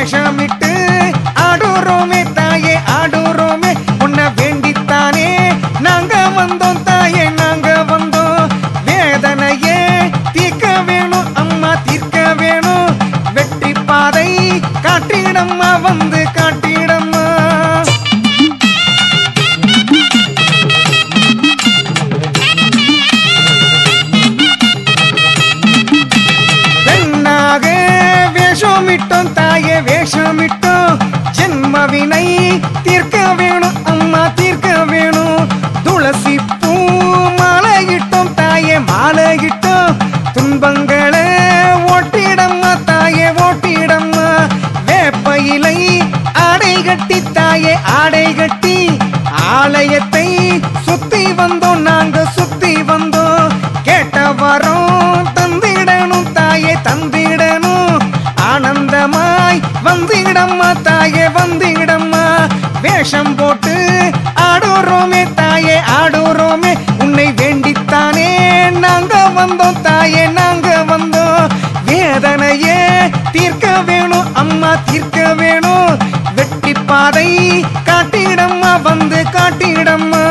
வேஷமிட்டு ஆடுறோமே தாயே ஆடுறோமே உன்னை வேண்டித்தானே நாங்க வந்தோம் தாயே நாங்க வந்தோம் வேதனையே தீர்க்க வேணும் அம்மா தீர்க்க வேணும் வெற்றி பாதை காட்டிடம்மா வந்து காட்டிடம்மா பெண்ணாக வேஷமிட்டோம் தாயே வேஷமிட்டோம் ஜென்மவினை தீர்க்க வேணும் அம்மா தீர்க்க வேணும் துளசி பூ மாலையிட்டோம் தாயே மாலையிட்டோம் துன்பங்களை ஓட்டிடம்மா தாயே ஓட்டிடம்மா வேப்பையிலை ஆடை கட்டி தாயே ஆடை கட்டி ஆலயத்தை சுத்தி வந்தோம் நாங்க சுத்தி வந்தோம் கேட்ட வரோம் தந்திடணும் தாயே தந்திடணும் ஆனந்தமாய் வந்திடம்மா தாயே வந்திடம்மா வேஷம் போட்டு ஆடுறோமே தாயே ஆடுறோமே உன்னை வேண்டித்தானே நாங்க வந்தோம் தாயே நாங்க வந்தோம் வேதனையே தீர்க்க வேணும் அம்மா தீர்க்க வேணும் வெற்றி பாதை காட்டிடம்மா வந்து காட்டிடம்மா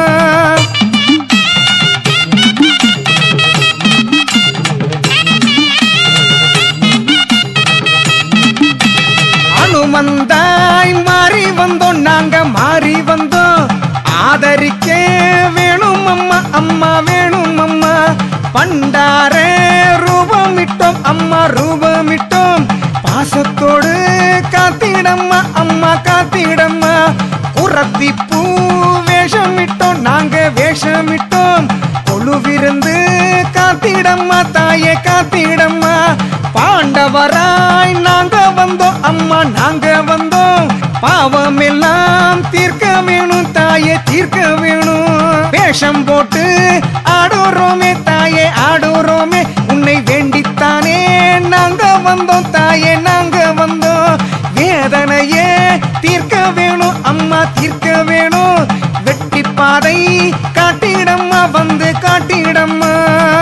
அனுமந்தாய் மாறி வந்தோம் நாங்க மாறி வந்தோம் ஆதரிக்க வேணும் அம்மா அம்மா வேணும் அம்மா பண்டார ரூபமிட்டோம் அம்மா ரூபமிட்டோம் பாசத்தோடு காத்திடம்மா அம்மா காத்திடம்மா குரத்தி பூ வேஷமிட்டோம் நாங்க வேஷமிட்டோம் கொழுவிருந்து காத்திடம்மா தாயே காத்திடம்மா பாண்டவராய் நாங்க வந்தோம் அம்மா நாங்க வந்தோம் பாவம் எல்லாம் தீர்க்க வேணும் தாயே தீர்க்க வேணும் வேஷம் போட்டு ஆடுறோமே தாயே ஆடுறோமே உன்னை வேண்டித்தானே நாங்க வந்தோம் தாயே நாங்க வந்தோம் வேதனையே தீர்க்க வேணும் அம்மா தீர்க்க வேணும் வெற்றி பாதை காட்டிடம்மா வந்து காட்டிடம்மா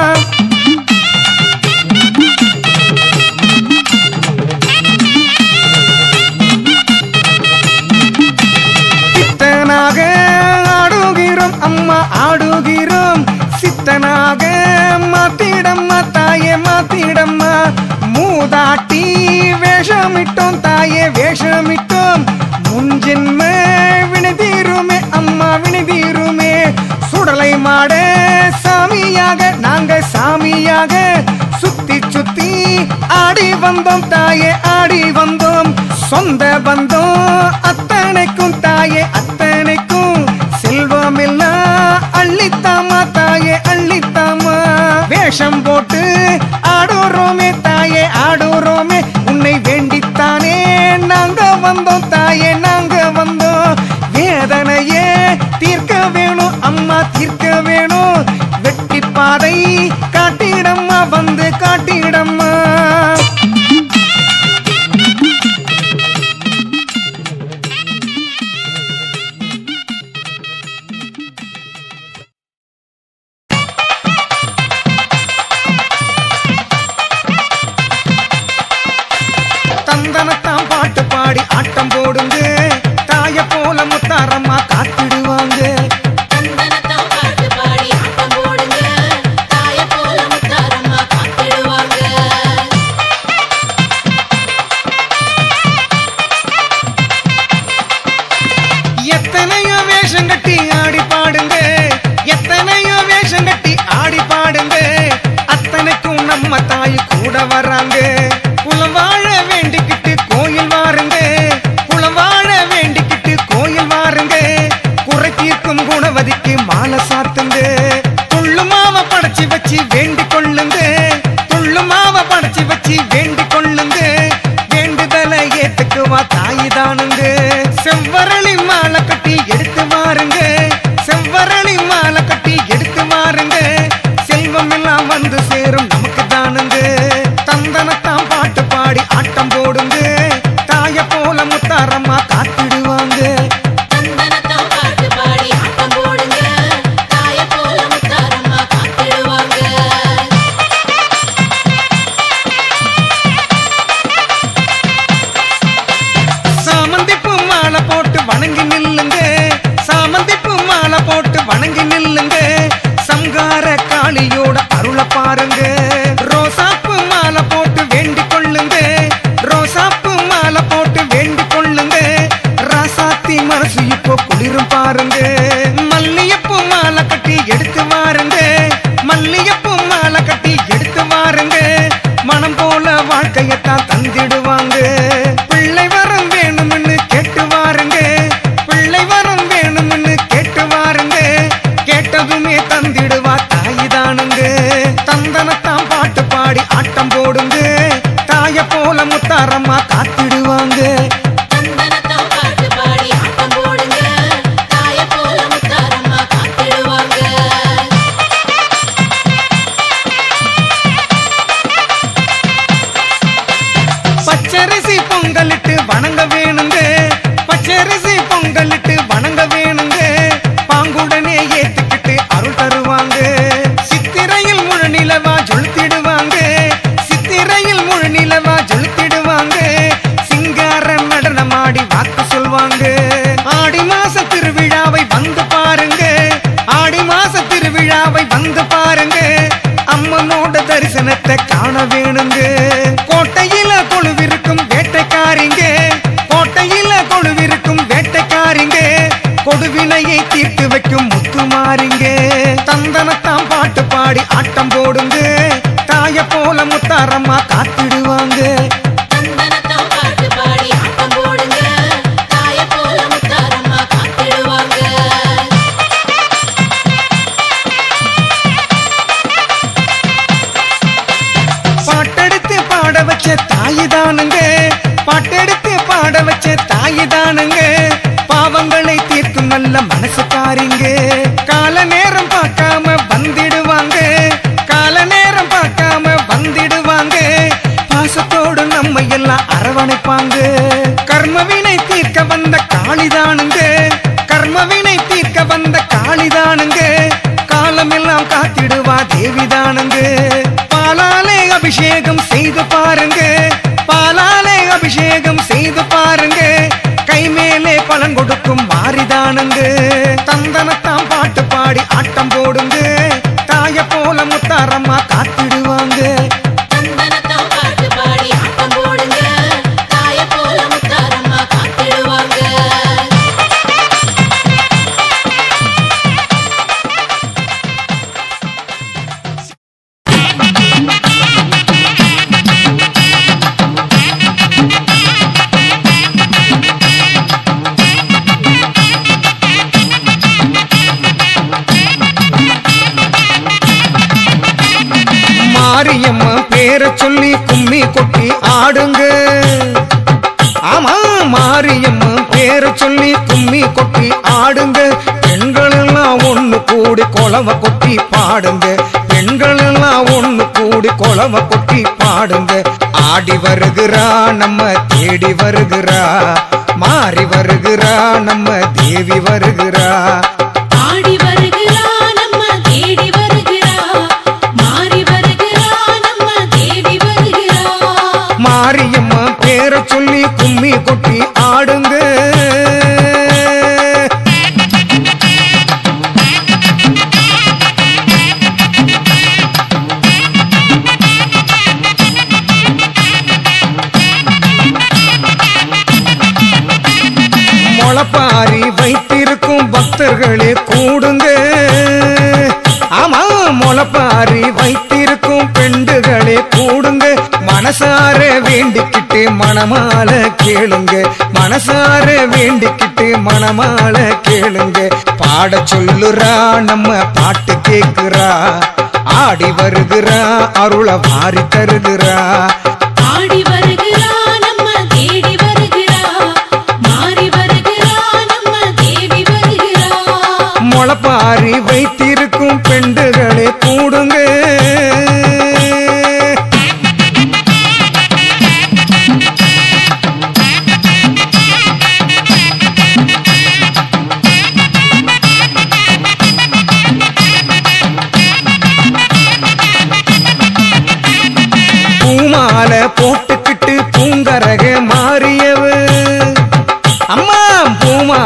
சித்தனாக ஆடுகிறோம் அம்மா ஆடுகிறோம் சித்தனாக மாத்திடம்மா தாயே மாத்திடம்மா மூதாட்டி வேஷமிட்டோம் தாயே வேஷமிட்டோம் முன்ஜென்ம வினதீருமே அம்மா வினதீருமே சுடலை மாட சாமியாக நாங்க சாமியாக சுத்தி சுத்தி ஆடி வந்தோம் தாயே ஆடி வந்தோம் சொந்த பந்தம் அத்தனைக்கும் தாயே அத்தனைக்கும் செல்வம் எல்லாம் அள்ளித்தாமா தாயே அள்ளித்தாமா வேஷம் போட்டு ஆடுறோமே தாயே ஆடுறோமே உன்னை வேண்டித்தானே நாங்க வந்தோம் தாயே நாங்க வந்தோம் வேதனையே தீர்க்க வேணும் அம்மா தீர்க்க வேணும் வெற்றி பாதை காட்டிடம்மா வந்து காட்டிடம்மா தந்தனத்தாம் பாட்டு பாடி ஆட்டம் போடுங்க தாய போல முத்தாரம்மா காத்திடுவாங்க தந்தனத்தாம் பாட்டு பாடி ஆட்டம் போடுங்க தாய போல முத்தாரம்மா காத்திடுவாங்க எத்தனையோ வேஷம் கட்டி ஆடி பாடுங்க எத்தனையோ வேஷம் கட்டி ஆடி பாடுங்க அத்தனைக்கும் நம்ம தாய் கூட வராங்க குலம் வாழ வேண்டிக்கிட்டு கோயில் வாருங்க குலம் வாழ வேண்டிக்கிட்டு கோயில் வாருங்க குறை தீர்க்கும் குணவதிக்கு மாலை சாத்துங்க துள்ளு மாவை படைச்சு வச்சு வேண்டிக் கொள்ளுங்க துள்ளு மாவை படைச்சு வச்சு வேண்டிக் கொள்ளுங்க வேண்டுதலை ஏத்துக்குவா தாய் தானுங்க செவ்வரளி மாலை கட்டி எடுத்து வாருங்க செவ்வரளி மாலை கட்டி எடுத்து வாருங்க செல்வம் எல்லாம் வந்து சேரும் நமக்கு தானுங்க தந்தனத்தாம் பாட்டு பாடி ஆட்டம் போடுங்க தாய போல முத்தாரம்மா காத்திடுவாங்க தந்தனத்தாம் பாட்டு பாடி ஆட்டம் போடுங்க தாய போல முத்தாரம்மா காத்திடுவாங்க வணங்கி நில்லுங்க சாமந்திப்பு மாலை போட்டு வணங்கி நில்லுங்க சம்கார காளியோட அருளை பாருங்க ரோசாப்பு மாலை போட்டு வேண்டிக் கொள்ளுங்க ரோசாப்பு மாலை போட்டு வேண்டிக் கொள்ளுங்க ராசாத்தி மனசு இப்போ குளிரும் பாருங்க மல்லியப்பு மாலை கட்டி எடுத்து வாருங்க மல்லியப்பு மாலை கட்டி எடுத்து வாருங்க மனம் போல வாழ்க்கையத்தான் தந்திடுவாங்க பிள்ளை வரம் வேணும்னு கேட்டு வாருங்க பிள்ளை வரம் வேணும்னு கேட்டு வாருங்க கேட்டதுமே தந்திடுவா தாயிதானுங்க தந்தனத்தான் பாட்டு பாடி ஆட்டம் போடுங்க தாய போல முத்தாரம்மா காத்திடுவாங்க தந்தனத்தான் பாட்டு பாடி ஆட்டம் போடுங்க தாய போல முத்தாரம்மா காத்திடுவாங்க பச்சரிசி பொங்கலிட்டு வணங்க வேணுங்க பச்சரிசி பொங்கலிட்டு வணங்க வேணுங்க பாங்குடனே ஏத்துக்கிட்டு அருள் தருவாங்க சித்திரையில் முழு நிலவா ஜொலுத்திடுவாங்க சித்திரையில் முழு நிலவா ஜொலுத்திடுவாங்க சிங்கார நடனமாடி வாக்கு சொல்வாங்க ஆடி மாச திருவிழாவை வந்து பாருங்க ஆடி மாச திருவிழாவை வந்து பாருங்க அம்மனோட தரிசனத்தை காண வேணுங்க கோட்டையில கொழுவிருக்கும் வேட்டைக்காரிங்க கோட்டையில கொழுவிருக்கும் வேட்டைக்காரிங்க கொடுவினையை தீர்த்து வைக்கும் முத்துமாரிங்க தந்தனத்தாம் பாட்டு பாடி ஆட்டம் போடுங்க தாய போல முத்தாரம்மா காத்திடுவாங்க தந்தனத்தான் பாட்டு பாடி ஆட்டம் போடுங்க தாய போல முத்தாரம்மா காத்திடுவாங்க பாட்டெடுத்து பாட வச்ச தாயிதானுங்க பாட்டெடுத்து பாட வச்ச தாயிதானுங்க பாவங்களை தீர்க்கும் நல்ல மனசுக்காரிங்க கால நேரம் பார்க்காம வந்திடுவாங்க கால நேரம் பார்க்காம வந்திடுவாங்க பாசத்தோடு நம்ம எல்லாம் அரவணைப்பாங்க கர்மவினை தீர்க்க வந்த காளிதானுங்க கர்மவினை தீர்க்க வந்த காளிதானுங்க காலமெல்லாம் காத்திடுவா தேவிதானுங்க பாலாலே அபிஷேகம் செய்து பாருங்க பாலாலே அபிஷேகம் செய்து பாருங்க கை மேலே பலன் கொடுக்கும் மாறிதானுங்க தந்தனத்தாம் பாட்டு பாடி ஆட்டம் போடுங்க தாய போல முத்தாரம்மா காத்திடுவாங்க தந்தனத்தான் பாட்டு பாடி ஆட்டம் போடுங்க தாய போல முத்தாரம்மா காத்திடுவாங்க மாரியம்மா பேரை சொல்லி கும்மி கொட்டி ஆடுங்க ஆமா மாரியம்மா பேரை சொல்லி கும்மி கொட்டி ஆடுங்க பெண்கள் எல்லாம் ஒண்ணு கூடி கொலவ கொட்டி பாடுங்க பெண்கள் எல்லாம் ஒண்ணு கூடி கொலவ கொட்டி பாடுங்க ஆடி வருகிறா நம்ம தேடி வருகிறா மாறி வருகிறா நம்ம தேவி வருகிறா ஆடி வருகிறா நம்ம தேடி வருகிறா மாறி வருகிறா நம்ம தேவி வருகிறா மாரியம்மா பேரை சொல்லி கும்மி கொட்டி ஆடுங்க முளப்பாரி வைத்திருக்கும் பக்தர்களே கூடுங்க ஆமா முளப்பாரி வைத்திருக்கும் பெண்டுகளே கூடுங்க மனசார வேண்டிக்கிட்டு மனமால கேளுங்க மனசார வேண்டிக்கிட்டு மனமால கேளுங்க பாட சொல்லுறா நம்ம பாட்டு கேக்குறா ஆடி வருகிறா அருள வாரி தருகிறா ஆடி வருகிறா நம்ம தேடி வருகிறா மாறி வருகிறா நம்ம தேவி வருகிறா முளப்பாரி வைத்திருக்கும் பெண்டுகளே கூடுங்க பூமால போட்டுக்கிட்டு பூங்கரக மாறியவ அம்மா பூமா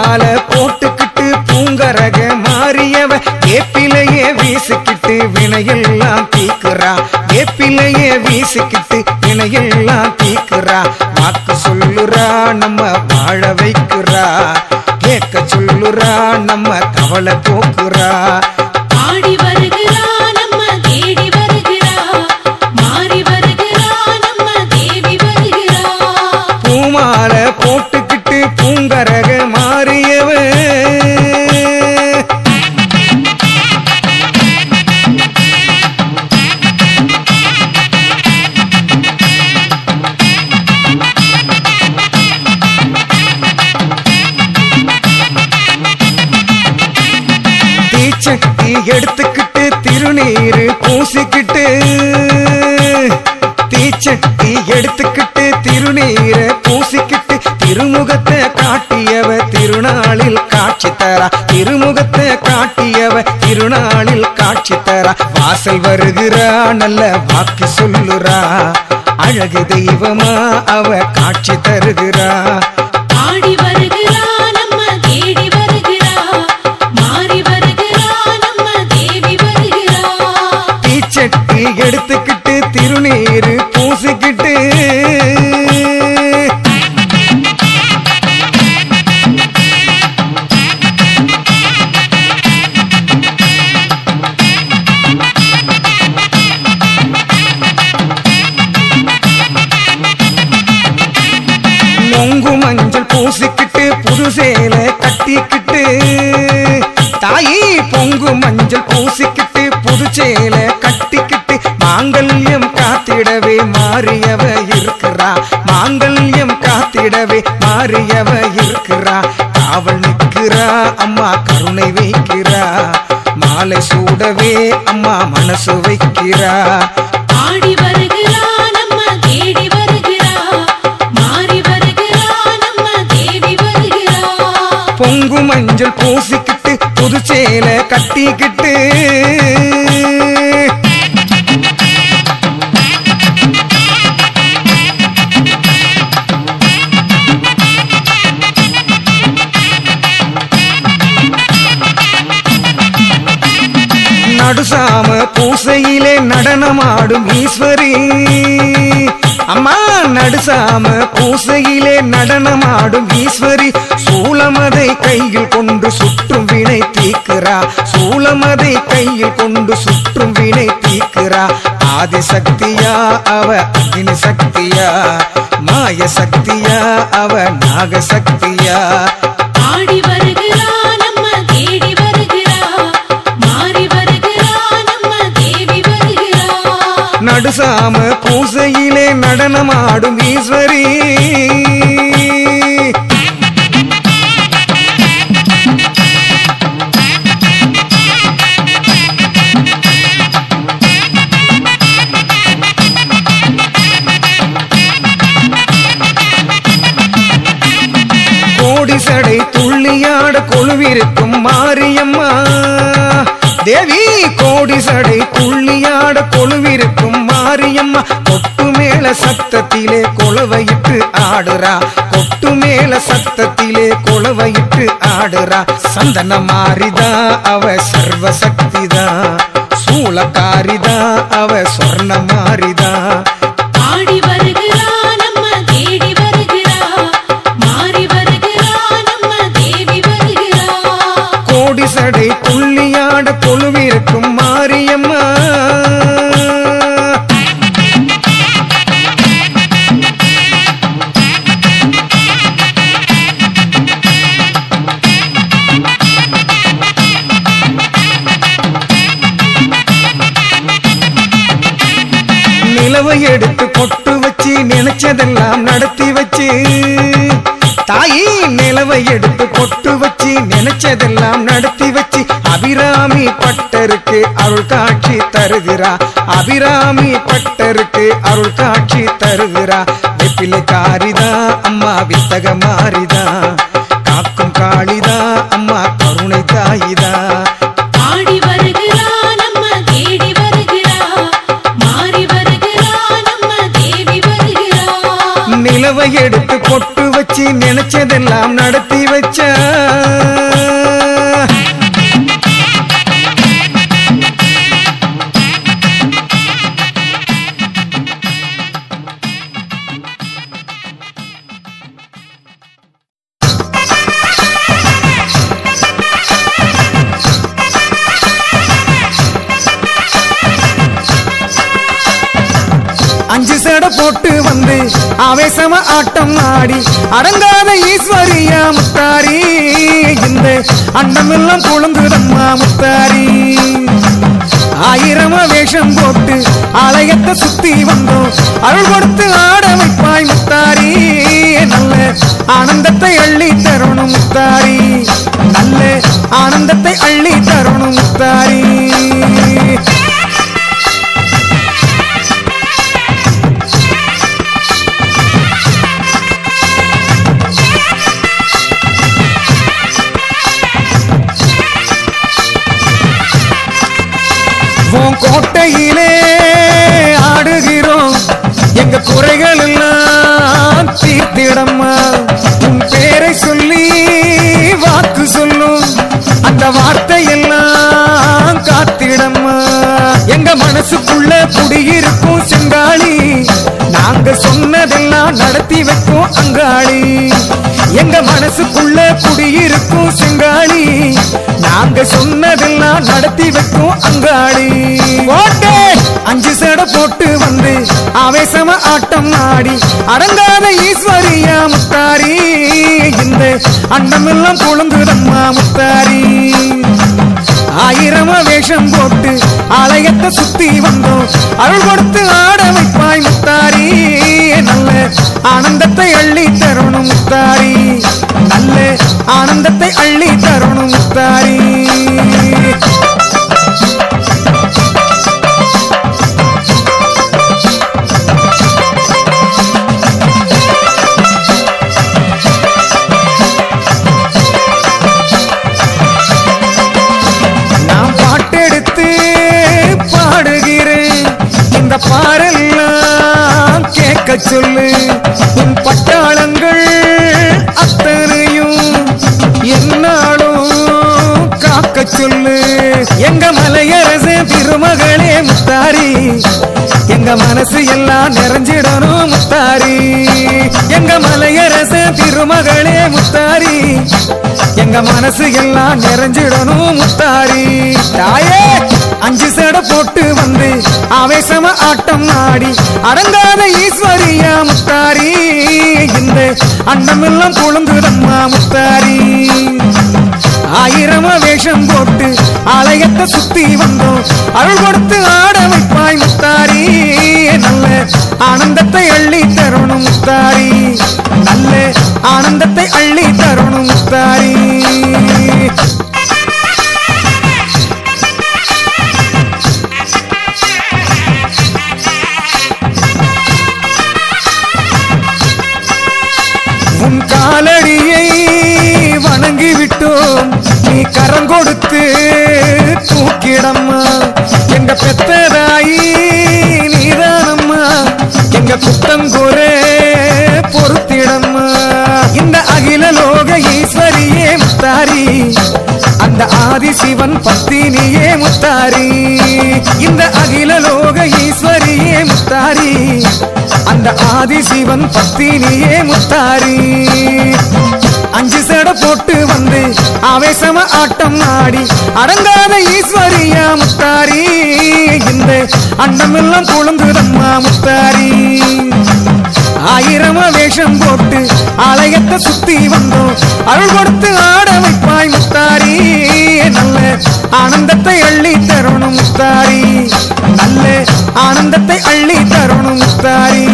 வினையெல்லாம் தீக்குறா வேப்பிலையே வீசிக்கிட்டு வினையெல்லாம் தீக்குறா வாக்கு சொல்லுறா நம்ம வாழ வைக்கிறா கேட்க சொல்லுறா நம்ம கவலை போக்குறா ஆடி வருகிறா நம்ம தேடி வருகிறா மாறி வருகிறா நம்ம தேவி வருகிறா பூமால போட்டுக்கிட்டு பூங்கரக மாறியவன் தீச்சட்டி எடுத்துக்கிட்டு திருநீரு பூசிக்கிட்டு தீச்சட்டி எடுத்துக்கிட்டு திருநீர பூசிக்கிட்டு திருமுகத்தை காட்டியவ திருநாளில் காட்சி தரா திருமுகத்தை காட்டியவ திருநாளில் காட்சி தரா வாசல் வருகிறா நல்ல வாக்கு சொல்லுறா அழகு தெய்வமா அவ காட்சி தருகிறா ஆடி வருகிறா நம்ம தேடி வருகிறா மாறி வருகிறா நம்ம தேவி வருகிறா தீச்சட்டி எடுத்துக்கிட்டு திருநீரு பூசிக்கிட்டு நொங்கு மஞ்சள் பூசிக்கிட்டு புது சேலை கட்டிக்கிட்டு தாயி பொங்கு மஞ்சள் பூசிக்கிட்டு புது சேலை கட்டிக்கிட்டு மாங்கல்யம் காத்திடவே மாறியவ இருக்கிறா மாங்கல்யம் காத்திடவே மாறியவ இருக்கிறா காவல் நிற்கிறா அம்மா கருணை வைக்கிறா மாலை சூடவே அம்மா மனசு வைக்கிறா ஆடி வருகிறா நம்ம தேடி வருகிறா மாறி வருகிறா நம்ம தேவி வருகிறா பொங்கு மஞ்சள் பூசிக்கிட்டு புது சேலை கட்டிக்கிட்டு நடுசாம பூசையிலே நடனமாடும் ஈஸ்வரி அம்மா நடுசாம பூசையிலே நடனமாடும் ஈஸ்வரி சூளமதை கையில் கொண்டு சுற்றும் வினை தீக்கிறா சூளமதை கையில் கொண்டு சுற்றும் வினை தீக்கிறா ஆதிசக்தியா அவ அக்னி சக்தியா மாய சக்தியா அவ நாக சக்தியா ஆடி வருகிறா நம்ம தேடி வருகிறா மாறி வருகிறா நம்ம தேவி வருகிறா நடுசாம பூசையிலே நடனமாடும் ஈஸ்வரி கோடி சடை துள்ளியாட கொழுவிருக்கும் மாரியம்மா தேவி கோடி சடை துள்ளியாட கொழுவிருக்கும் மாரியம்மா கொட்டு மேல சத்தத்திலே கொலவையிட்டு ஆடுறா கொட்டு மேல சத்தத்திலே கொலவையிட்டு ஆடுறா சந்தன மாறிதா அவ சர்வ சக்திதா சூளக்காரிதா அவ சொர்ண மாறிதா ஆடி வருகிறா நம்ம தேடி வருகிறா மாறி வருகிறா நம்ம தேவி வருகிறா கோடி சடை துள்ளியாட கொழுவிருக்கும் மாரியம்மா நிலவை எடுத்து பொட்டு வச்சு நினைச்சதெல்லாம் நடத்தி வச்சு தாயி நிலவை எடுத்து பொட்டு வச்சு நினைச்சதெல்லாம் நடத்தி வச்சு அபிராமி பட்டருக்கு அருள் காட்சி தருகிறா அபிராமி பட்டருக்கு அருள் காட்சி தருகிறா வெப்பிலை காரிதா அம்மா வித்தக மாறிதா காக்கும் காளிதா அம்மா கருணை தாயிதா ஆடி வருகிறா நம்ம தேடி வருகிறா மாறி வருகிறா நம்ம தேவி வருகிறா நிலவை எடுத்து பொட்டு வச்சு நினைச்சதெல்லாம் நடத்தி வச்சா அஞ்சு சேட போட்டு வந்து ஆவேசம ஆட்டம் ஆடி அடங்காத ஈஸ்வரியா முத்தாரி இந்த அண்டமெல்லாம் குழந்துதம்மா முத்தாரி ஆயிரமா வேஷம் போட்டு ஆலயத்தை சுத்தி வந்தோம் அருள் கொடுத்து ஆட வைப்பாய் முத்தாரி நல்ல ஆனந்தத்தை அள்ளி தரணும் முத்தாரி நல்ல ஆனந்தத்தை அள்ளி தரணும் முத்தாரி உன் கோட்டையிலே ஆடுகிறோம் எங்க குறைகள் எல்லாம் தீர்த்திடம்மா உன் பேரை சொல்லி வாக்கு சொல்லும் அந்த வார்த்தை எல்லாம் காத்திடம்மா எங்க மனசுக்குள்ள குடியிருக்கும் செங்காளி நாங்க சொன்னதெல்லாம் நடத்தி வைக்கும் அங்காளி எங்க மனசுக்குள்ள குடியிருக்கும் செங்காளி நாங்க சொன்னதெல்லாம் நடத்தி வைக்கும் அங்காளி ஓட்டே அஞ்சு சேட போட்டு வந்து ஆவேசம ஆட்டம் ஆடி அடங்காத ஈஸ்வரியா முத்தாரி இந்த அண்டமெல்லாம் குழந்துதம்மா முத்தாரி ஆயிரமா வேஷம் போட்டு ஆலயத்தை சுத்தி வந்தோம் அருள் கொடுத்து ஆட வைப்பாய் முத்தாரி நல்ல ஆனந்தத்தை அள்ளி தரணும் முத்தாரி நல்ல ஆனந்தத்தை அள்ளி தரணும் முத்தாரி நான் பாட்டெடுத்து பாடுகிறேன் இந்த பாரெல்லாம் கேட்க சொல்லு உன் பட்டாளங்கள் அத்தனையும் என்னாலும் காக்க சொல்லு எங்க மலையரச திருமகளே முத்தாரி எங்க மனசு எல்லாம் நிறைஞ்சிடணும் முத்தாரி எங்க மலையரச திருமகளே முத்தாரி எங்க மனசு எல்லாம் நிறைஞ்சிடணும் முத்தாரி தாயே அஞ்சு சேட போட்டு வந்து ஆவேசம ஆட்டம் ஆடி அடங்காத ஈஸ்வரியா முத்தாரி இந்த அண்டமெல்லாம் குழந்துதம்மா முத்தாரி ஆயிரமா வேஷம் போட்டு ஆலயத்தை சுத்தி வந்தோம் அருள் கொடுத்து ஆட வைப்பாய் முத்தாரி நல்ல ஆனந்தத்தை அள்ளி தரணும் முத்தாரி நல்ல ஆனந்தத்தை அள்ளி தரணும் முத்தாரி உன் காலடியை வணங்கி விட்டோம் நீ கரம் கொடுத்து தூக்கிடம்மா எங்க பெத்ததாயி நீதானம்மா எங்க குத்தங்குறை பொறுத்திடம்மா இந்த அகில லோக ஈஸ்வரியே முத்தாரி அந்த ஆதி சிவன் பத்தினியே முத்தாரி இந்த அகில லோக ஈஸ்வரியே முத்தாரி அந்த ஆதி சிவன் பத்தினியே முத்தாரி அஞ்சு சேட போட்டு வந்து ஆவேசம ஆட்டம் ஆடி அடங்காத ஈஸ்வரியா முத்தாரி இந்த அண்டமெல்லாம் குழந்துதம்மா முத்தாரி ஆயிரமா வேஷம் போட்டு ஆலயத்தை சுத்தி வந்தோம் அருள் கொடுத்து ஆட வைப்பாய் முத்தாரி நல்ல ஆனந்தத்தை அள்ளி தரணும் முத்தாரி நல்ல ஆனந்தத்தை அள்ளி தரணும் முத்தாரி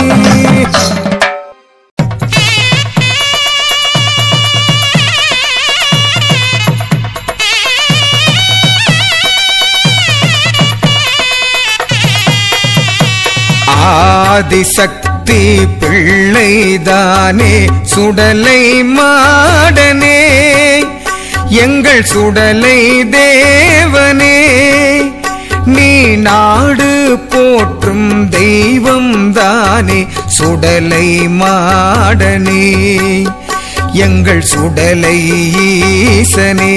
ஆதிசக்தி பிள்ளைதானே சுடலை மாடனே எங்கள் சுடலை தேவனே நீ நாடு போற்றும் தெய்வம் தானே சுடலை மாடனே எங்கள் சுடலை ஈசனே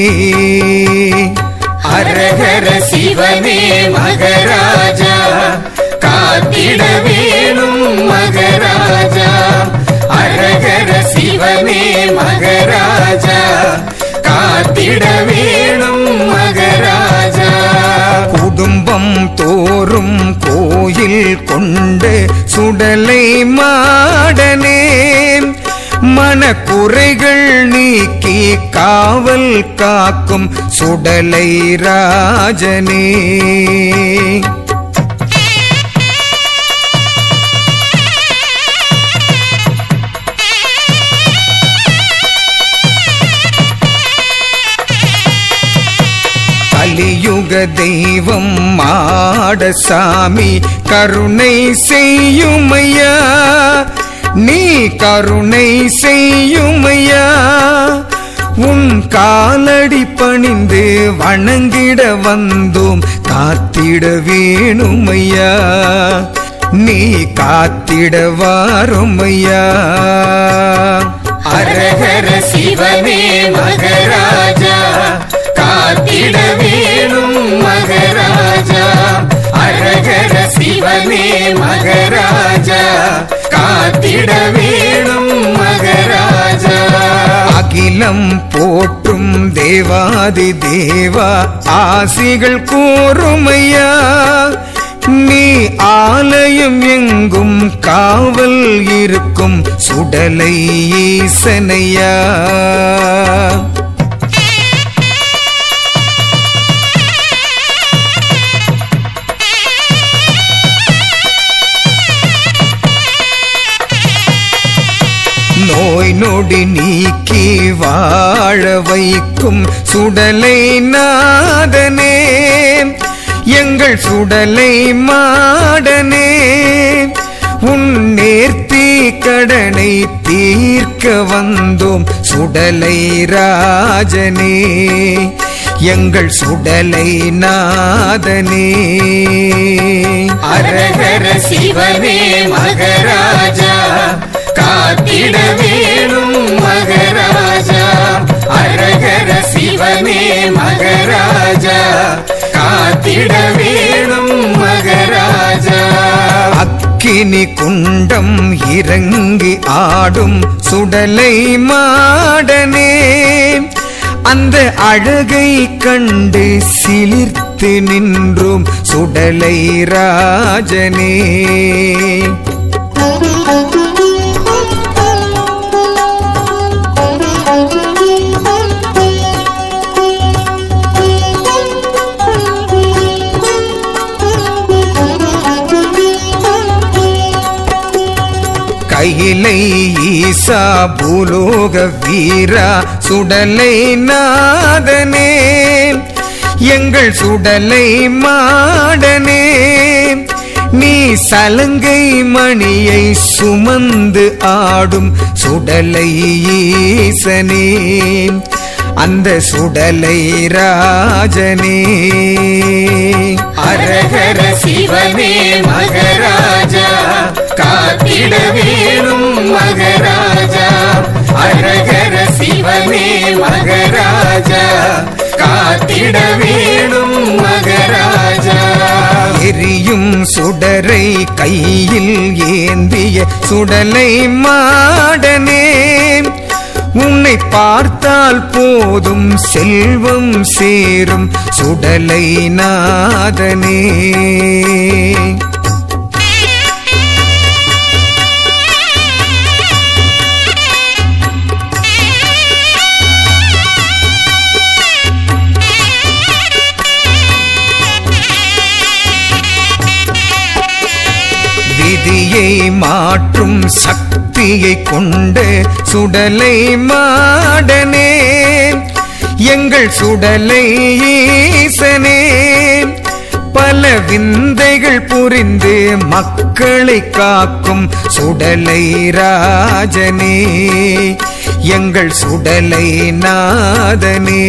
ஹரஹர சிவனே மகராஜா காத்திட வேணும் மகராஜா ஹரஹர சிவனே மகராஜா காத்திட வேணும் மகராஜா குடும்ப குடும்பம் தோறும் கோயில் கொண்டு சுடலை மாடனே மனக்குறைகள் நீக்கி காவல் காக்கும் சுடலை ராஜனே கலியுக தெய்வம் மாடசாமி கருணை செய்யுமையா நீ கருணை செய்யுமையா உன் காலடி பணிந்து வணங்கிட வந்தோம் காத்திட வேணுமையா நீ காத்திட வாருமையா அரகர சிவனே மகராஜா காத்திட வேணும் மகராஜா அரகர சிவனே மகராஜா காத்திட வேணும் மகராஜா அகிலம் போற்றும் தேவாதி தேவா ஆசிகள் கூறுமையா நீ ஆலயம் எங்கும் காவல் இருக்கும் சுடலை ஈசனையா நோய் நொடி நீக்கி வாழ வைக்கும் சுடலை நாதனே எங்கள் சுடலை மாடனே உன் நேர்த்தி கடனை தீர்க்க வந்தோம் சுடலை ராஜனே எங்கள் சுடலை நாதனே அரகர சிவனே மகராஜா காத்திட வேணும் மகராஜா அரகர சிவனே மகராஜா காத்திட வேணும் மகராஜா அக்கினி குண்டம் இறங்கி ஆடும் சுடலை மாடனே அந்த அழகை கண்டு சிலிர்த்து நின்றும் சுடலை ராஜனே கையிலை ஈசா பூலோக வீரா சுடலை நாதனே எங்கள் சுடலை மாடனே நீ சலங்கை மணியை சுமந்து ஆடும் சுடலை ஈசனே அந்த சுடலை ராஜனே அரகர சிவனே மகராஜா காத்திட வேணும் மகராஜா அரகர சிவனே மகராஜா காத்திட வேணும் மகராஜா எரியும் சுடரை கையில் ஏந்திய சுடலை மாடனே உன்னை பார்த்தால் போதும் செல்வம் சேரும் சுடலை நாதனே விதியை மாற்றும் சக்தியை கொண்டு சுடலை மாடனே எங்கள் சுடலை ஈசனே பல விந்தைகள் புரிந்து மக்களை காக்கும் சுடலை ராஜனே எங்கள் சுடலை நாதனே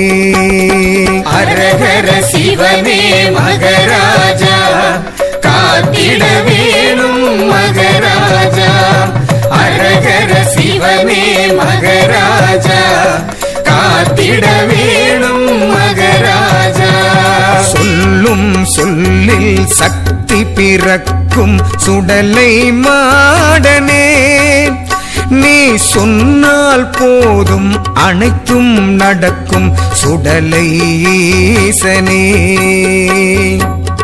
அரகர சிவனே மகராஜா காத்திட வேணும் மகராஜா அரகர சிவனே மகராஜா காத்திட வேணும் மகராஜா சொல்லும் சொல்லில் சக்தி பிறக்கும் சுடலை மாடனே நீ சொன்னால் போதும் அனைத்தும் நடக்கும் சுடலை ஈசனே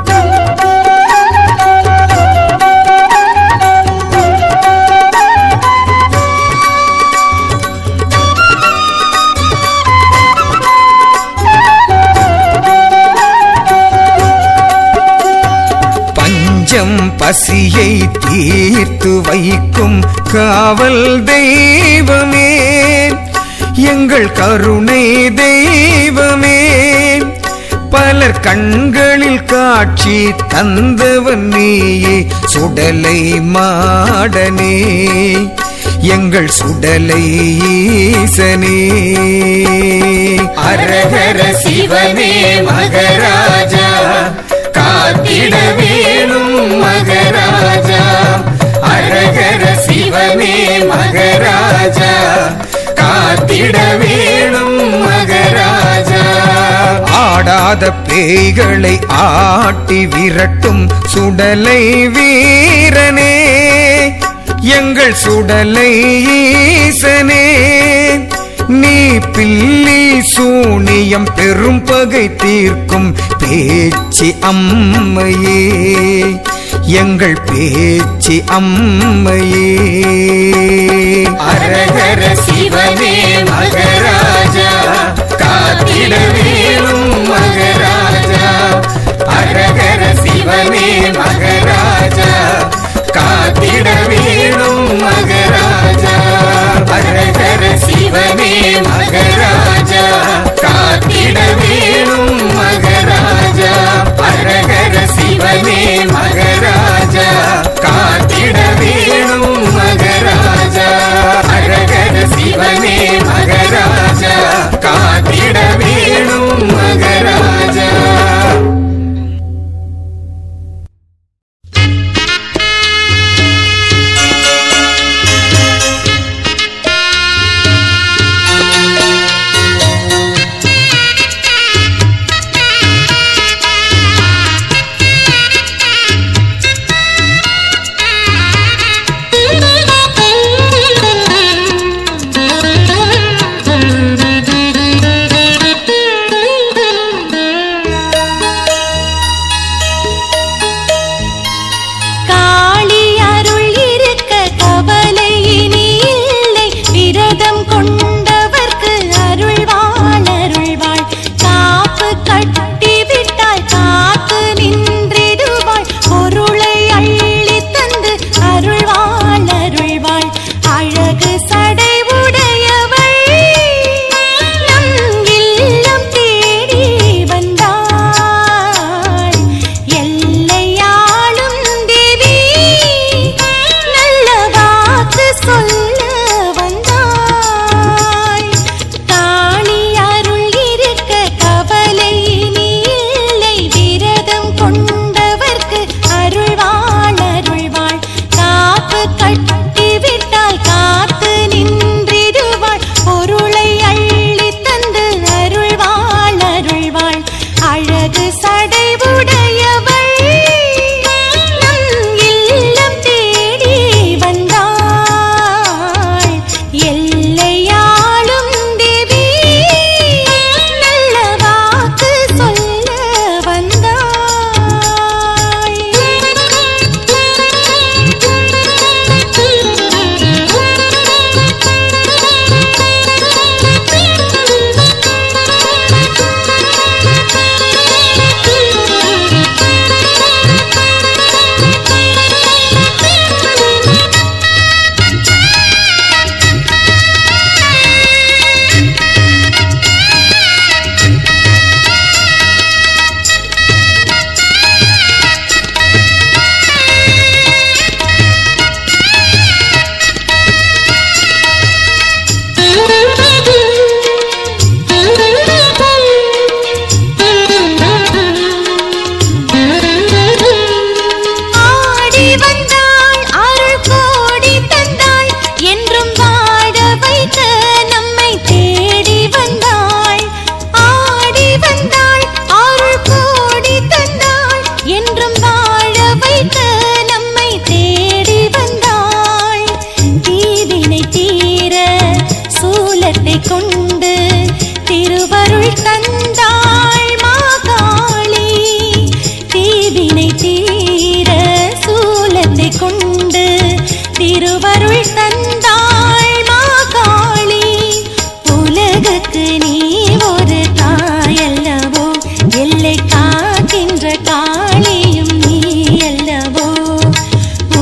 பிணியை தீர்த்து வைக்கும் காவல் தெய்வமே எங்கள் கருணை தெய்வமே பலர் கண்களில் காட்சி தந்தவன் நீயே சுடலை மாடனே எங்கள் சுடலை ஈசனே அரகர சிவனே மகராஜா காத்திட வேணும் மகராஜா அரகர சிவனே மகராஜா காத்திட வேணும் மகராஜா ஆடாத பேய்களை ஆட்டி விரட்டும் சுடலை வீரனே எங்கள் சுடலை ஈசனே நீ பில்லி சூனியம் பெரும் பகை தீர்க்கும் பேச்சு அம்மையே எங்கள் பேச்சு அம்மையே அரகர சிவனே மகராஜா காத்திட வேணும் மகராஜா அரகர சிவனே மகராஜா காத்திட வேணும் மகராஜா அரகர சிவனே மகராஜா காத்திட வேணும் மகராஜா அரகர சிவனே மகராஜா காத்திட வேணும் மகராஜா அரகர சிவனே மகராஜா காத்திட வேணும் மகராஜா காளி அருள் இருக்க கவலை இனி இல்லை விரதம் கொண்டவர்க்கு அருள்வாள் அருள்வாள் காப்பு கட்டி விட்டால் காத்து நின்றிடுவாள் பொருளை அள்ளி தந்து அருள்வாள் அருள்வாள் அழகு சடை உடையவள் நம் இல்லம் தேடி வந்தாள் எல்லையாளும் தேவி நல்ல வாக்கு சொல்ல வந்தாய் காணி அருள் இருக்க கவலை இனி இல்லை விரதம் கொண்டவர்க்கு அருள்வாள் அருள்வாள் காப்பு கட்டி விட்டால் காத்து நின்றிடுவாள் பொருளை அள்ளி தந்து அருள்வாள் அருள்வாள் அழகு சடை உடையவள் நம் இல்லம் தேடி வந்தாள் எல்லையாளும் தேவி நல்ல வாக்கு சொல்ல ஆடி வந்தாள் அருள் கோடி தந்தாள் என்றும் வாட வைக்க நம்மை தேடி வந்தாள் ஆடி வந்தாள் அருள் கோடி தந்தாள் என்றும் வாழ வைக்க நம்மை தேடி வந்தாள் தீவினை தீர சூலத்தை கொண்டு திருவருள் தந்தாள் மாகாளி தீவினை தீர சூலத்தை கொண்டு திருவருள் தந்தாள் மாகாளி உலகுக்கு நீ ஒரு தாயல்லவோ எல்லை காக்கின்ற காளியும் நீ அல்லவோ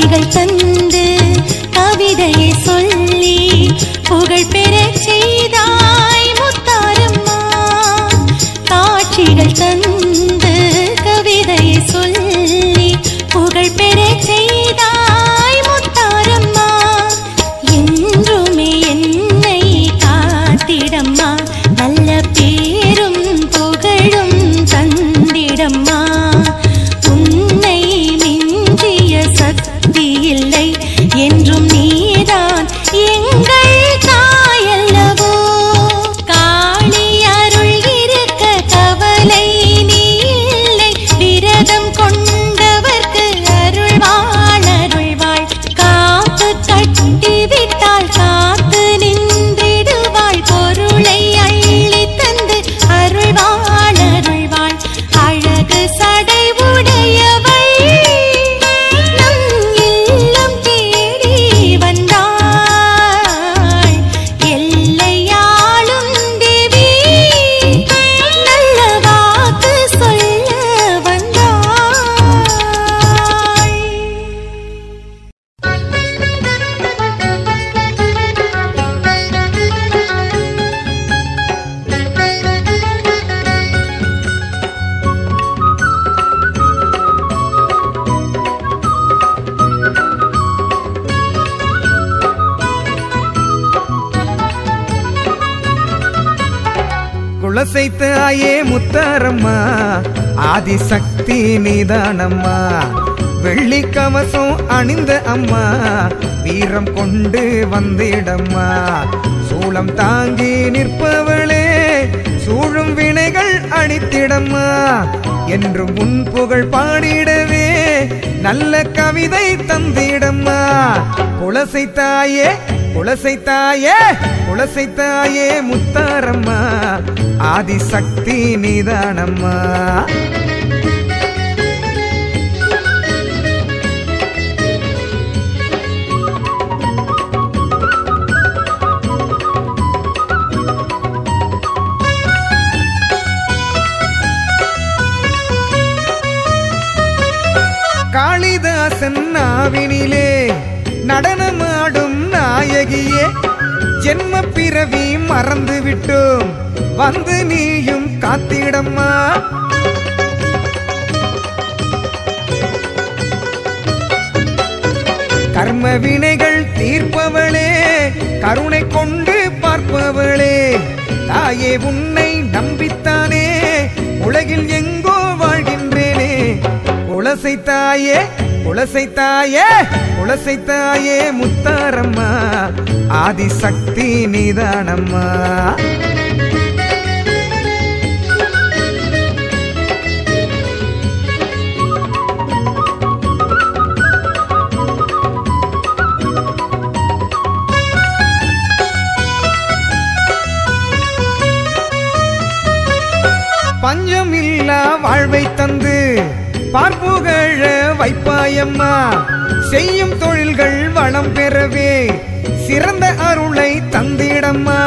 காட்சிகள் தந்து கவிதையை சொல்லி புகழ் பெறச் செய்தாய் முத்தாரம்மா காட்சிகள் தந்து கவிதையை சொல்லி புகழ் பெறச் செய்தாய் முத்தாரம்மா என்றுமே என்னை காத்திடம்மா நல்ல பேரும் புகழும் தந்திடம்மா உன்னை மிஞ்சிய சக்தி இல்லை என்றும் நீதான் எங்கள் தாயல்லவோ காளி அருள் இருக்க கவலை நீ இல்லை விரதம் கொண்டவர்க்கு அருள்வாள் அருள்வாள் காப்பு கட்டி விட்டால் காத்து நின்றிடுவாள் பொருளை அள்ளி தந்து அருள்வாள் அருள்வாள் அழகு சடை உடையவள் நம் இல்லம் தேடி வந்தாள் எல்லையாளும் தேவி நல்ல வாக்கு சொல்ல வந்தாள் குலசைத்த ஆயே முத்தாரம்மா ஆதிசக்தி நீதானம்மா வெள்ளி கவசம் அணிந்த அம்மா வீரம் கொண்டு வந்திடம்மா சூளம் தாங்கி நிற்பவளே சூழும் வினைகள் அழித்திடம்மா என்றும் உன் புகழ் பாடிடவே நல்ல கவிதை தந்திடம்மா குலசை தாயே குலசை தாயே குலசை தாயே முத்தாரம்மா ஆதிசக்தி நீதானம்மா காளிதாசன் நாவினிலே நடனமாடும் நாயகியே ஜென்ம பிறவி மறந்து விட்டோம் வந்து நீயும் காத்திடம்மா கர்ம வினைகள் தீர்ப்பவளே கருணை கொண்டு பார்ப்பவளே தாயே உன்னை நம்பித்தானே உலகில் எங்கோ வாழ்கின்றேனே குலசை தாயே குலசை தாயே குலசை தாயே முத்தாரம்மா ஆதிசக்தி நீதானம்மா பஞ்சமில்லா வாழ்வை தந்து பார்ப்புகழ வைப்பாயம்மா செய்யும் தொழில்கள் வளம் பெறவே சிறந்த அருளை தந்திடம்மா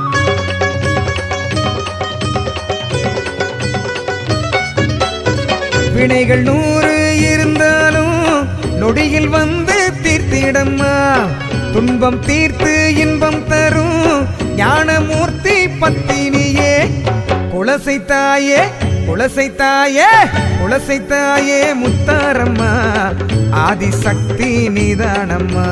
வினைகள் நூறு இருந்தாலும் நொடியில் வந்து தீர்த்திடம்மா துன்பம் தீர்த்து இன்பம் தரும் ஞானமூர்த்தி பத்தினியே குலசை தாயே குலசை தாயே குலசை தாயே முத்தாரம்மா ஆதிசக்தி நீதானம்மா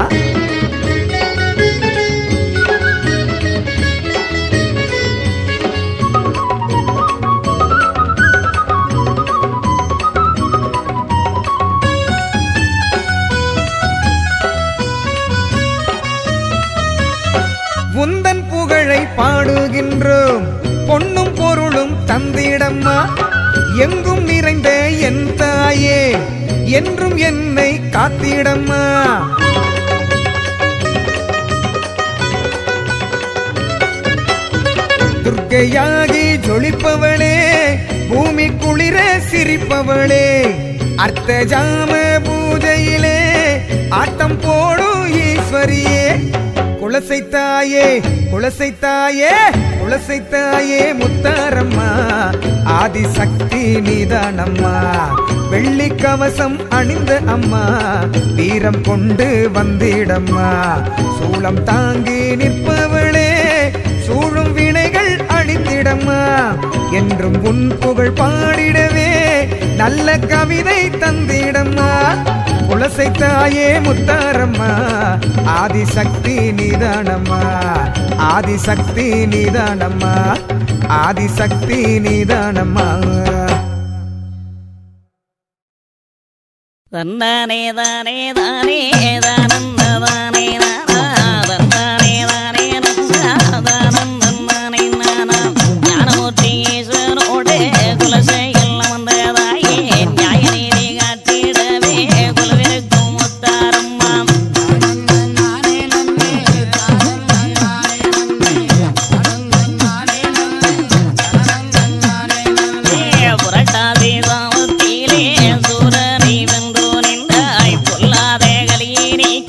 உந்தன் புகழை பாடுகின்றோம் பொன்னும் பொருளும் தந்திடம்மா எங்கும் நிறைந்த என் தாயே என்றும் என்னை காத்திடம்மா துர்க்கையாகி ஜொலிப்பவளே பூமி குளிர சிரிப்பவளே அர்த்த ஜாம பூஜையிலே ஆட்டம் போடும் ஈஸ்வரியே குல குலசைத்தாயே குலசைத்தாயே குலசைத்தாயே முத்தாரம்மா ஆதிசக்தி நீதானம்மா வெள்ளி கவசம் அணிந்த அம்மா வீரம் கொண்டு வந்திடம்மா சூலம் தாங்கி நிற்பவளே சூழும் வினைகள் அழித்திடம்மா என்றும் உன் புகழ் பாடிடவே நல்ல கவிதை தந்திடம்மா குலசை தாயே முத்தாரம்மா ஆதிசக்தி நீதானம்மா ஆதிசக்தி நீதானம்மா ஆதிசக்தி நீதானம்மா தன்னானே தானே தானே தானந்த தானே நானா தன்னானே தானே தானம் தன்னானே நானா ஞானமூர்த்தி ஈஸ்வரோடு குலசைகள் வந்ததாயே நியாய நீதி காட்டிடவே குலவிருக்கும் முத்தாரம்மாம் புரட்டாதி சாமத்திலே சூரனை வென்று நின்றாய் பொல்லாத கலியினை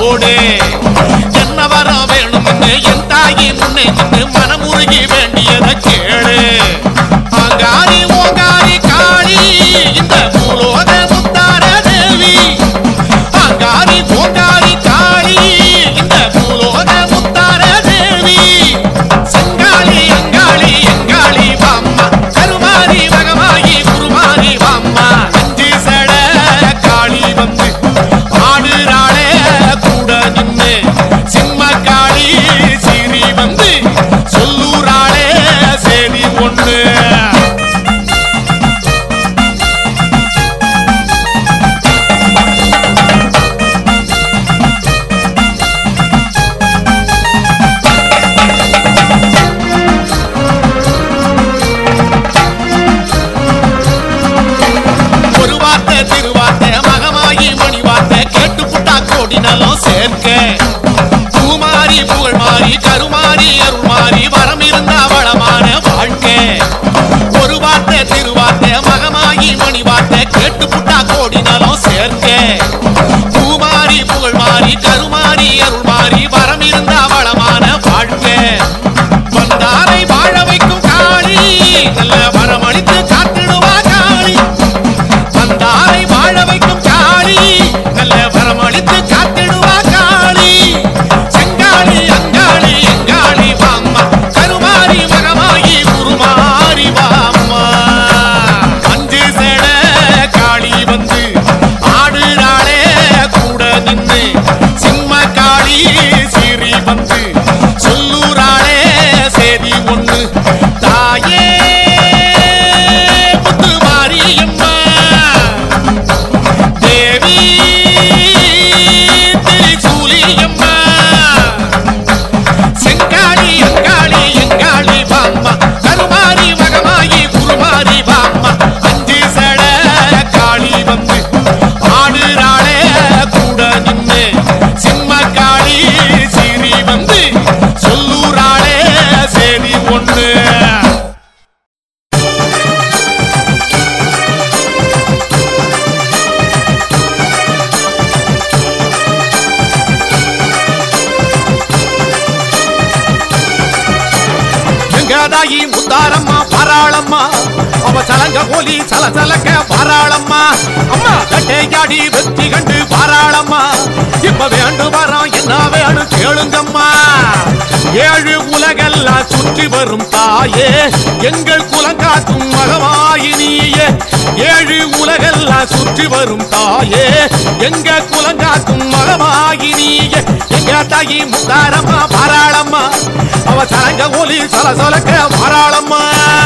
போடு என்ன வர வேணும்னு என் தாயி முன்னே நின்று மனமுருகி வேண்டியதை கேளு அங்காரி ஓங்காரி காளி இந்த பூலோக முத்தார தேவி அங்காரி ஓங்காரி காளி இந்த பூலோக முத்தார தேவி செங்காளி அங்காளி எங்காளி வாம்மா கருமாரி மகமாயி குருமாரி வாம்மா அஞ்சு சட காளி வந்து ஆடுறாளே கூட நின்னு சிம்ம காளி சீறி வந்து சொல்லூராளே சேதி ஒண்ணு ஒரு வார்த்தை திருவார்த்தை மகமாயி மணி வார்த்தை கேட்டு புட்டா கோடி நலம் சேர்க்க பூமாரி புகழ் மாறி கருமாறி அருள் மாறி வரம் இருந்தா வளமான வாழ்க்கை ஒரு வார்த்தை திருவார்த்தை மகமாயி மணி வார்த்தை கேட்டு புட்டா கோடி நலம் சேர்க்க பூமாரி புகழ் மாறி கருமாறி அருள் மாறி வரம் இருந்தா வளமான வாழ்க்கை வந்தாரை வாழ வைக்கும் காளி நல்ல வரமளித்து காத்திடுவா காளி வந்தாரை வாழ வைக்கும் காளி நல்ல வரமளித்து காத்திடுவா காளி செங்காளி அங்காளி எங்காளி வாம்மா கருமாரி மகமாயி குருமாரி வாம்மா அஞ்சு சேட காளி வந்து ஆடுறாளே கூட நின்று சிம்ம காளி சீறி வந்து சொல்லூராளே சேதி ஒண்ணு தாயே முத்து மாரியம்மா தேவி திரிசூலியம்மா செங்காளி எங்காளி எங்காளி பாம்மா கருமாரி மகமாயி குருமாரி பாம்மா அஞ்சு சட காளி வந்து ஆடுறாளே கூட நின்னு சிம்ம காளி சீறி வந்து சொல்லூராளே சேதி ஒண்ணு எங்கதாயி முத்தாரம்மா பாராளம்மா அவ சலங்க போலி சல சலக்க பாராளம்மா அம்மா கட்டையாடி வெற்றி கண்டு பாராளம்மா இப்ப வேண்டு வரோம் என்ன வேணும் கேளுங்கம்மா ஏழு உலகெல்லாம் சுற்றி வரும் தாயே எங்கள் குலங்காக்கும் மகமாயினியே ஏழு உலகெல்லாம் சுற்றி வரும் தாயே எங்க குலங்காக்கும் மகமாயினியே எங்க தாயி முத்தாரம்மா பாராளம்மா அவ சலங்க ஒலி சல சலக்க பாராளம்மா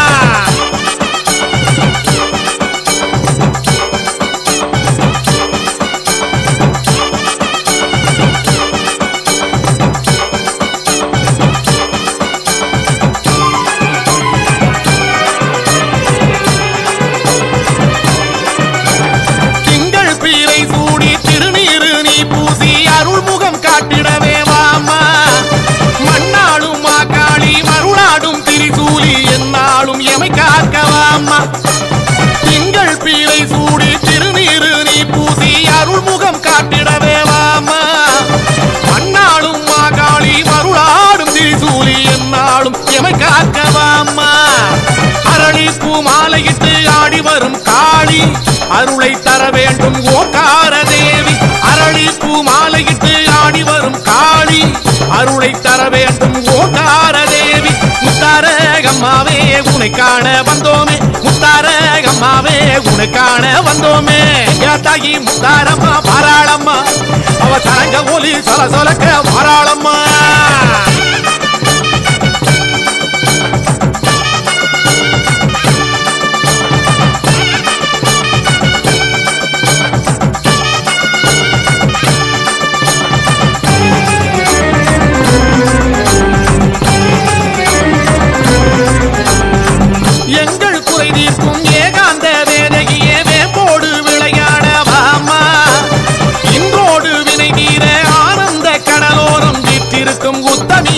திங்கள் பீரை சூடி திருநீரு நீ பூசி அருள்முகம் காட்டிடவே வாமா மண்ணாடும் மாக்காளி மருளாடும் திரிசூலி என்னாலும் எமை காக்கவாமா திங்கள் பீரை சூடி திருநீரு நீ பூசி அருள்முகம் காட்டிடவே வாமா மண்ணாடும் மாகாளி மருளாடும் திரிசூலி என்னாலும் எமை காக்கவாமா அரளி பூ மாலையிட்டு ஆடி வரும் காளி அருளை தர வேண்டும் ஓங்கார தேவி அரளி பூ மாலையிட்டு ஆடி வரும் காளி அருளை தர வேண்டும் ஓங்கார தேவி முத்தார அம்மாவே உனை காண வந்தோமே முத்தார அம்மாவே உனை காண வந்தோமே என் தாயி முத்தாரம்மா பாராளம்மா அவ சரங்க ஒலி சொல சொலக்க பாராளம்மா எங்கள் குறை தீர்க்கும் ஏகாந்த வேதகியே வேம்போடு விளையாட வாமா இன்றோடு வினை தீர ஆனந்த கடலோரம் வீற்றிருக்கும் உத்தமி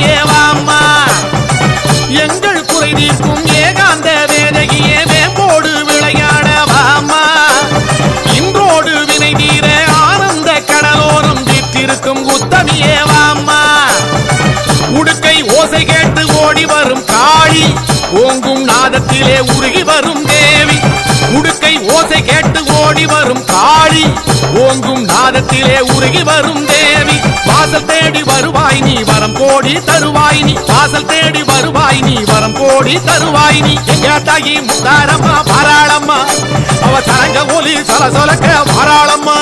கேட்டு ஓடி வரும் காளி ஓங்கும் நாதத்திலே உருகி வரும் தேவி உடுக்கை ஓசை கேட்டு ஓடி வரும் காளி ஓங்கும் நாதத்திலே உருகி வரும் தேவி வாசல் தேடி வருவாய் நீ வரம் கோடி தருவாய் நீ வாசல் தேடி வருவாய் நீ வரம் கோடி தருவாய் நீ எங்க தாயி முத்தாரம்மா பாராளம்மா அவ சரங்க ஒலி சொல சொலக்க பாராளம்மா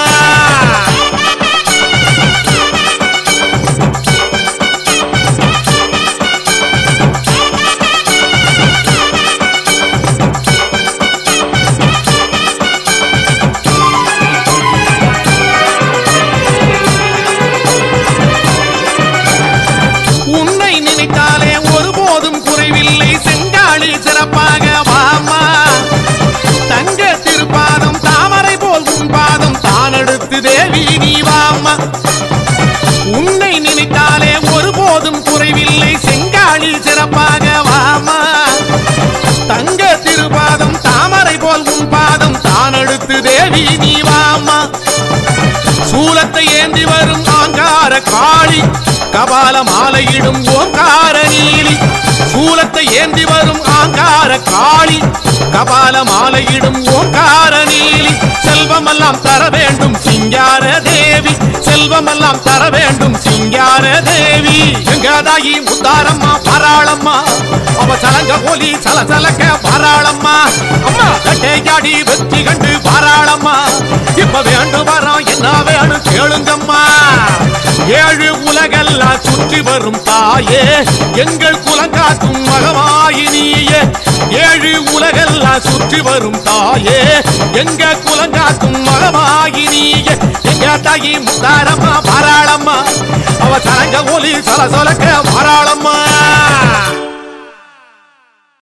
உன்னை நினைத்தாலே ஒருபோதும் குறைவில்லை செங்காளி சிறப்பாக வாமா தங்க திருப்பாதம் தாமரை போல் உன் பாதம் தானெடுத்து தேவி நீ வாமா உன்னை நினைத்தாலே ஒருபோதும் குறைவில்லை செங்காளி சிறப்பாக வாமா தங்க திருபாதம் தாமரை போல் உன் பாதம் தானெடுத்து தேவி நீ வாமா சூலத்தை ஏந்தி வரும் ஆங்கார காளி கபால மாலையிடும் ஓங்கார நீலி சூலத்தை ஏந்தி வரும் ஆங்கார காளி கபால மாலையிடும் ஓங்கார நீலி செல்வமெல்லாம் தர வேண்டும் சிங்கார தேவி செல்வமெல்லாம் தர வேண்டும் சிங்கார தேவி எங்காதாயி முத்தாரம்மா பாராளம்மா அவ சலங்க போலி சல சலக்க பாராளம்மா அம்மா கட்டையாடி வெற்றி கண்டு பாராளம்மா இப்ப வேண்டும் வரோம் என்ன வேணும் கேளுங்கம்மா ஏழு உலகெல்லாம் சுற்றி வரும் தாயே எங்கள் குலங்காக்கும் மகமாயினியே ஏழு உலகெல்லாம் சுற்றி வரும் தாயே எங்க குலங்காக்கும் மகமாயினியே எங்க தாயி முத்தாரம்மா பாராளம்மா அவ சரங்க ஒலி சொல சொலக்க பாராளம்மா